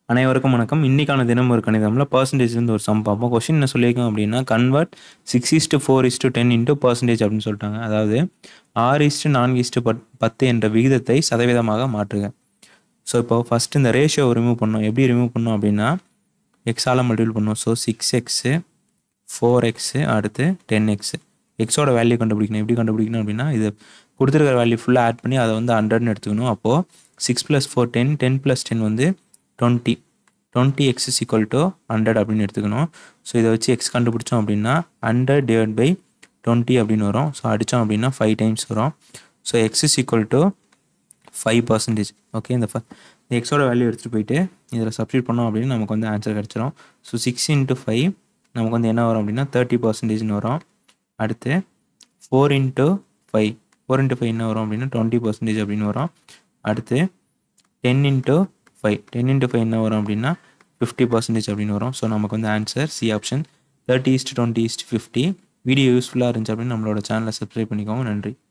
அனைவருக்கும் வணக்கம் இன்னைக்கான தினம் ஒரு கணிதம்ல பர்சன்டேஜ்லேருந்து ஒரு சம் பார்ப்போம் கொஸ்டின் என்ன சொல்லியிருக்கோம் அப்படின்னா convert six is to four is to ten into percentage அப்படின்னு சொல்லிட்டாங்க அதாவது ஆறு இஸ்டு நான்கு இஸ்டு பத் பத்து என்ற விகிதத்தை சதவீதமாக மாற்றுக ஸோ இப்போ ஃபஸ்ட் இந்த ரேஷியோ ரிமூவ் பண்ணோம் எப்படி ரிமூவ் பண்ணோம் அப்படின்னா எக்ஸால் மல்டிபிள் பண்ணோம் so six x four x அடுத்து டென் எக்ஸு எக்ஸோட வேல்யூ கண்டுபிடிக்கணும் எப்படி கண்டுபிடிக்கணும் அப்படின்னா இது கொடுத்துருக்கிற வேல்யூ ஃபுல்லாக ஆட் பண்ணி அதை வந்து ஹண்ட்ரட்னு எடுத்துக்கணும் அப்போது six plus four ten ten plus ten வந்து twenty twenty x is equal to hundred அப்படின்னு எடுத்துக்கணும் ஸோ இதை வச்சு எக்ஸ் கண்டுபிடிச்சோம் அப்படின்னா ஹண்ட்ரட் டிவைட் பை டுவெண்ட்டி அப்படின்னு வரும் ஸோ அடித்தோம் அப்படின்னா ஃபைவ் டைம்ஸ் வரும் so x is equal to five percentage okay இந்த ஃப இந்த எக்ஸோட வேல்யூ எடுத்துகிட்டு போயிட்டு இதில் சப்ஸ்டியூட் பண்ணோம் அப்படின்னு நமக்கு வந்து ஆன்சர் கிடச்சிரும் ஸோ சிக்ஸ் இன்ட்டு ஃபைவ் நமக்கு வந்து என்ன வரும் அப்படின்னா தேர்ட்டி பர்சன்டேஜ்னு வரும் அடுத்து four into five four into five என்ன வரும் அப்படின்னா டுவெண்ட்டி பர்சன்டேஜ் அப்படின்னு வரும் அடுத்து ten into five ten into five என்ன வரும் அப்படின்னா ஃபிஃப்டி பர்சன்டேஜ் அப்படின்னு வரும் ஸோ நமக்கு வந்து answer C option thirty is to twenty is to fifty video யூஸ்ஃபுல்லாக இருந்துச்சு அப்படின்னு நம்மளோட சேனலை சப்ஸ்கிரைப் பண்ணிக்கோங்க நன்றி